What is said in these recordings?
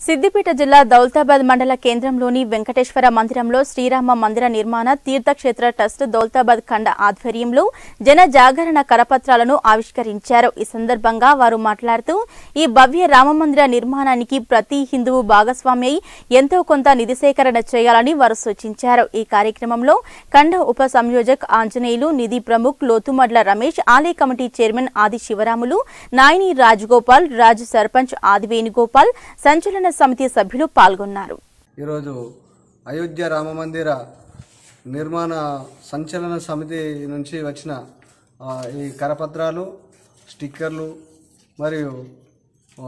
సిద్దిపేట జిల్లా దౌలతాబాద్ మండల కేంద్రంలోని వెంకటేశ్వర మందిరంలో శ్రీరామ మందిర నిర్మాణ తీర్థక్షేత్ర ట్రస్ట్ దౌలతాబాద్ ఖండ ఆధ్వర్యంలో జన జాగరణ కరపత్రాలను ఆవిష్కరించారు ఈ సందర్భంగా వారు మాట్లాడుతూ ఈ భవ్య రామమందిర నిర్మాణానికి ప్రతి హిందువు భాగస్వామి అయి ఎంతో కొంత నిధి సేకరణ చేయాలని వారు సూచించారు ఈ కార్యక్రమంలో ఖండ ఉప సంయోజక్ ఆంజనేయులు నిధి ప్రముఖ్ లోతుమడ్ల రమేష్ ఆలయ కమిటీ చైర్మన్ ఆది శివరాములు నాయని రాజగోపాల్ రాజు సర్పంచ్ ఆది వేణుగోపాల్ సంచలన సమితి సభ్యులు పాల్గొన్నారు ఈరోజు అయోధ్య రామ మందిర నిర్మాణ సంచలన సమితి నుంచి వచ్చిన ఆ, ఈ కరపత్రాలు స్టిక్కర్లు మరియు ఆ,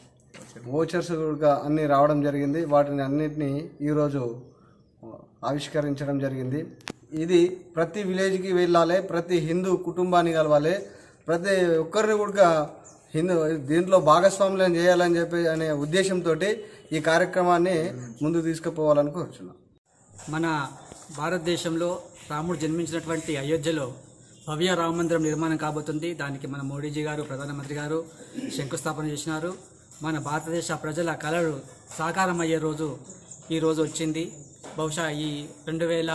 ఓచర్స్ కూడా అన్నీ రావడం జరిగింది వాటిని అన్నిటినీ ఈరోజు ఆ, ఆవిష్కరించడం జరిగింది ఇది ప్రతి విలేజ్కి వెళ్ళాలి ప్రతి హిందూ కుటుంబాన్ని కలవాలి ప్రతి ఒక్కరిని కూడా హిందూ దీంట్లో భాగస్వాములను చేయాలని చెప్పి అనే ఉద్దేశంతో ఈ కార్యక్రమాన్ని ముందుకు తీసుకుపోవాలని కోరుచున్నాం మన భారతదేశంలో రాముడు జన్మించినటువంటి అయోధ్యలో భవ్య రామ మందిరం నిర్మాణం కాబోతుంది దానికి మన మోడీజీ గారు ప్రధానమంత్రి గారు శంకుస్థాపన చేసినారు మన భారతదేశ ప్రజల కళలు సాకారం అయ్యే రోజు ఈ రోజు వచ్చింది బహుశా ఈ రెండు వేల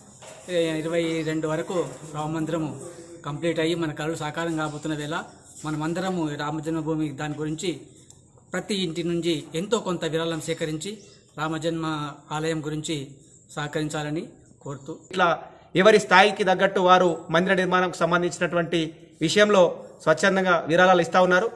ఇరవై రెండు వరకు రామ మందిరము కంప్లీట్ అయ్యి మన కళలు సాకారం కాబోతున్న వేళ మనమందరము ఈ రామ జన్మభూమి దాని గురించి ప్రతి ఇంటి నుంచి ఎంతో కొంత విరాళం సేకరించి రామజన్మ ఆలయం గురించి సహకరించాలని కోరుతూ ఇట్లా ఎవరి స్థాయికి తగ్గట్టు వారు మందిర నిర్మాణంకు సంబంధించినటువంటి విషయంలో స్వచ్ఛందంగా విరాళాలు ఇస్తా ఉన్నారు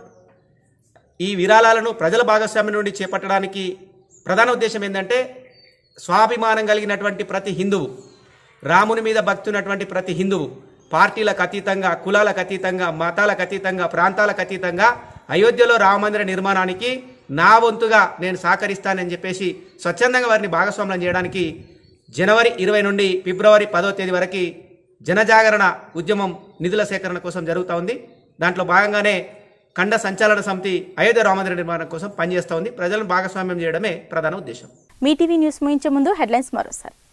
ఈ విరాళాలను ప్రజల భాగస్వామ్యం నుండి చేపట్టడానికి ప్రధాన ఉద్దేశం ఏంటంటే స్వాభిమానం కలిగినటువంటి ప్రతి హిందువు రాముని మీద భక్తి ఉన్నటువంటి ప్రతి హిందువు పార్టీలకు అతీతంగా కులాలకు అతీతంగా మతాలకు అతీతంగా ప్రాంతాలకు అతీతంగా అయోధ్యలో రామమందిర నిర్మాణానికి నా వంతుగా నేను సహకరిస్తానని చెప్పేసి స్వచ్ఛందంగా వారిని భాగస్వామ్యం చేయడానికి జనవరి ఇరవై నుండి ఫిబ్రవరి పదో తేదీ వరకు జనజాగరణ ఉద్యమం నిధుల సేకరణ కోసం జరుగుతూ ఉంది దాంట్లో భాగంగానే ఖండ సంచాలన సమితి అయోధ్య రామమందిర నిర్మాణం కోసం పనిచేస్తూ ఉంది ప్రజలను భాగస్వామ్యం చేయడమే ప్రధాన ఉద్దేశం మీ టీవీ న్యూస్ ముగించే ముందు హెడ్లైన్స్ మరోసారి